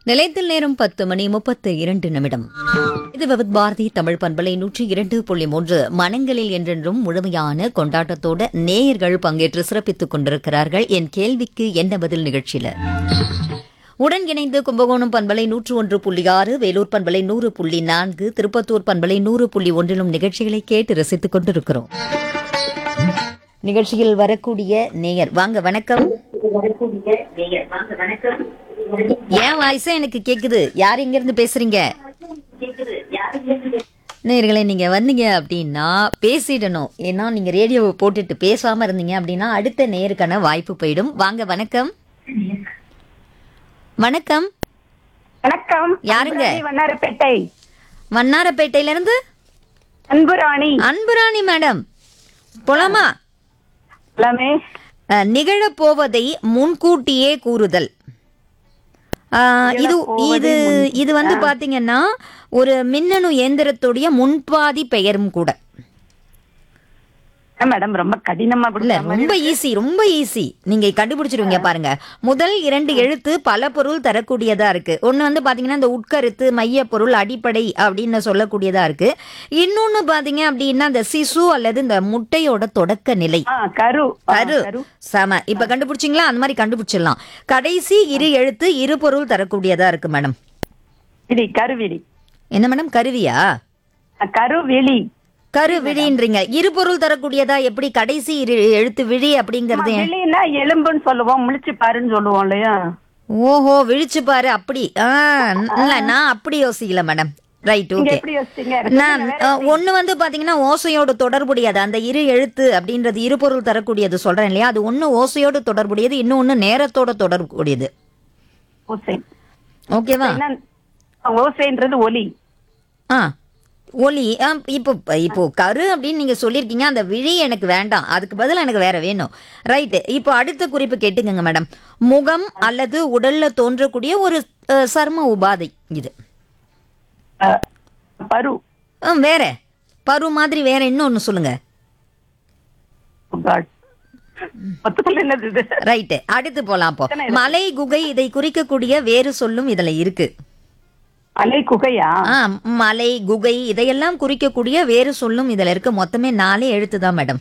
நிலையத்தில் நேரம் பத்து மணி முப்பத்து இரண்டு நிமிடம் இது விவித் பாரதி தமிழ் பண்பலை நூற்றி இரண்டு புள்ளி மூன்று மனங்களில் என்றென்றும் முழுமையான கொண்டாட்டத்தோட நேயர்கள் பங்கேற்று சிறப்பித்துக் கொண்டிருக்கிறார்கள் என் கேள்விக்கு என்ன பதில் நிகழ்ச்சியில உடன் இணைந்து கும்பகோணம் பண்பலை நூற்று ஒன்று புள்ளி ஆறு வேலூர் பண்பலை நூறு புள்ளி நான்கு திருப்பத்தூர் பண்பலை நூறு புள்ளி ஒன்றிலும் நிகழ்ச்சிகளை கேட்டு ரசித்துக் கொண்டிருக்கிறோம் நிகழ்ச்சியில் வரக்கூடிய நேயர் வாங்க வணக்கம் ஏன் வாய்ஸா எனக்கு கேக்குது யார் எங்க இருந்து பேசுறீங்க நேயர்களே நீங்க வந்தீங்க அப்படின்னா பேசிடணும் ஏன்னா நீங்க ரேடியோவை போட்டுட்டு பேசாம இருந்தீங்க அப்படின்னா அடுத்த நேருக்கான வாய்ப்பு போயிடும் வாங்க வணக்கம் வணக்கம் வணக்கம் யாருங்க? அன்புராணி வண்ணாரப்பேட்டை வண்ணாரப்பேட்டையில இருந்து அன்புராணி அன்புராணி மேடம் போலாமா எல்லாமே அஹ், நிகழப்போவதை முன்கூட்டியே கூறுதல் அஹ், இது இது இது வந்து பாத்தீங்கன்னா ஒரு மின்னணு இயந்திரத்துடைய முன்பாதி பெயரும் கூட என்ன மேடம் ரொம்ப கடினமா இல்ல கொடுத்த மாதிரி ரொம்ப ஈஸி ரொம்ப ஈஸி நீங்க கண்டுபிடிச்சிருவீங்க பாருங்க முதல் இரண்டு எழுத்து பல பொருள் தரக்கூடியதா இருக்கு ஒண்ணு வந்து பாத்தீங்கன்னா இந்த உட்கருத்து மைய பொருள் அடிப்படை அப்படின்னு சொல்லக்கூடியதா இருக்கு இன்னொன்னு பாத்தீங்க அப்படின்னா இந்த சிசு அல்லது இந்த முட்டையோட தொடக்க நிலை ஆ, கரு ஆ, கரு கரு செம இப்ப கண்டுபிடிச்சிங்களா அந்த மாதிரி கண்டுபிடிச்சிடலாம் கடைசி இரு எழுத்து இரு பொருள் தரக்கூடியதா இருக்கு மேடம் விழி கருவிழி என்ன மேடம் கருவியா ஆ, கருவிழி கரு விழின்றீங்க இரு பொருள் தரக்கூடியதா எப்படி கடைசி இரு எழுத்து விழி அப்படிங்கறது விழின்னா எலும்புன்னு சொல்லுவோம் முழிச்சு பாருன்னு சொல்லுவோம் இல்லையா ஓஹோ விழிச்சு பாரு அப்படி ஆ, இல்ல நான் அப்படி யோசிக்கல மேடம் ரைட் நீங்க ஓகே எப்படி யோசிச்சீங்க நான் அஹ், ஒண்ணு வந்து பாத்தீங்கன்னா ஓசையோட தொடர்புடையது அந்த இரு எழுத்து அப்படின்றது இரு பொருள் தரக்கூடியது சொல்றேன் இல்லையா அது ஒண்ணு ஓசையோடு தொடர்புடையது இன்னொன்னு நேரத்தோட தொடர்புடையது ஓசை ஓகேவா என்ன ஓசைன்றது ஒலி ஆ ஒலி ஆ, இப்போ இப்போ கரு அப்படின்னு நீங்க சொல்லியிருக்கீங்க அந்த விழி எனக்கு வேண்டாம் அதுக்கு பதிலா எனக்கு வேற வேணும் ரைட்டு இப்போ அடுத்த குறிப்பு கேட்டுக்கங்க மேடம் முகம் அல்லது உடல்ல தோன்றக்கூடிய ஒரு அஹ், சர்ம உபாதை இது ஆ, பரு ஆ, வேற பரு மாதிரி வேற இன்னொன்னு சொல்லுங்க Oh God. மொத்தத்துல என்னது இது ரைட்டு அடுத்து போலாம் அப்போ மலை குகை இதை குறிக்கக்கூடிய வேறு சொல்லும் இதுல இருக்கு அலை குகையா ஆ மலை குகை இதையெல்லாம் குறிக்கக்கூடிய வேறு சொல்லும் இதுல இருக்கு மொத்தமே நாலே எழுத்து தான் மேடம்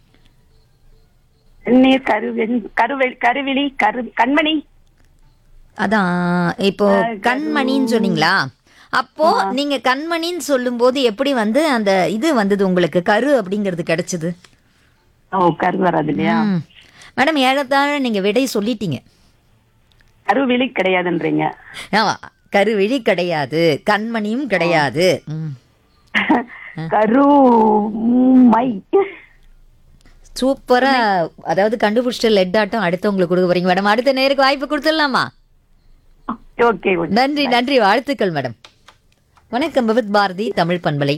வெந்நீர் கருவெண் கருவெளி கருவிழி கரு கண்மணி அதான் இப்போ கண்மணின்னு சொன்னீங்களா அப்போ நீங்க கண்மணின்னு சொல்லும்போது எப்படி வந்து அந்த இது வந்தது உங்களுக்கு கரு அப்படிங்கிறது கிடைச்சது ஓ கரு வராது இல்லையா ம். மேடம் ஏழத்தாழ நீங்க விடை சொல்லிட்டீங்க கருவிழி கிடையாதுன்றீங்க ஆமா கரு விழி கிடையாது கண்மணியும் கிடையாது ம். கரு மை சூப்பரா அதாவது கண்டுபிடிச்சிட்டு லெட் ஆட்டம் அடுத்தவங்களுக்கு கொடுக்க போறீங்க மேடம் அடுத்த நேருக்கு வாய்ப்பு கொடுத்துடலாமா ஓகே ஓகே நன்றி நன்றி வாழ்த்துக்கள் மேடம் வணக்கம் பவித் பாரதி தமிழ் பண்பலை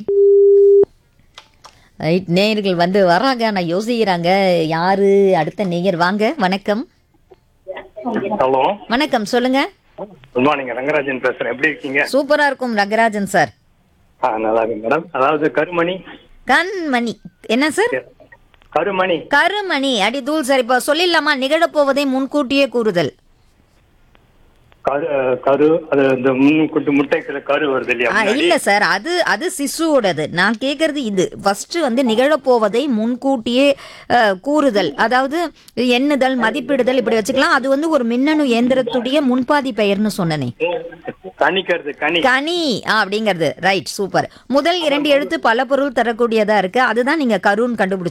ரைட் நேயர்கள் வந்து வர்றாங்க நான் யோசிக்கிறாங்க யாரு அடுத்த நேயர் வாங்க வணக்கம் ஹலோ வணக்கம் சொல்லுங்க குட் மார்னிங் ரங்கராஜன் பேசுறேன் எப்படி இருக்கீங்க சூப்பரா இருக்கும் ரங்கராஜன் சார் ஆ நல்லா இருக்கு மேடம் அதாவது கருமணி கண்மணி என்ன சார் கருமணி கருமணி அடி தூள் சார் இப்போ சொல்லிடலாமா நிகழப்போவதை முன்கூட்டியே கூறுதல் கரு கரு அது இந்த முன்கூட்டு முட்டைக்குள்ள கரு வருது இல்லையா ஆ, முன்னாடி? இல்ல சார் அது அது சிசுவோடது நான் கேக்குறது இது ஃபர்ஸ்ட் வந்து நிகழப்போவதை முன்கூட்டியே அஹ், கூறுதல் அதாவது எண்ணுதல் மதிப்பிடுதல் இப்படி வச்சுக்கலாம் அது வந்து ஒரு மின்னணு இயந்திரத்துடைய முன்பாதி பெயர்னு சொன்னனே கணிக்கிறது கனி கனி ஆ, அப்படிங்கிறது ரைட் சூப்பர் முதல் இரண்டு எழுத்து பல பொருள் தரக்கூடியதா இருக்கு அதுதான் நீங்க கருன்னு கண்டுபிடிச்சீங்க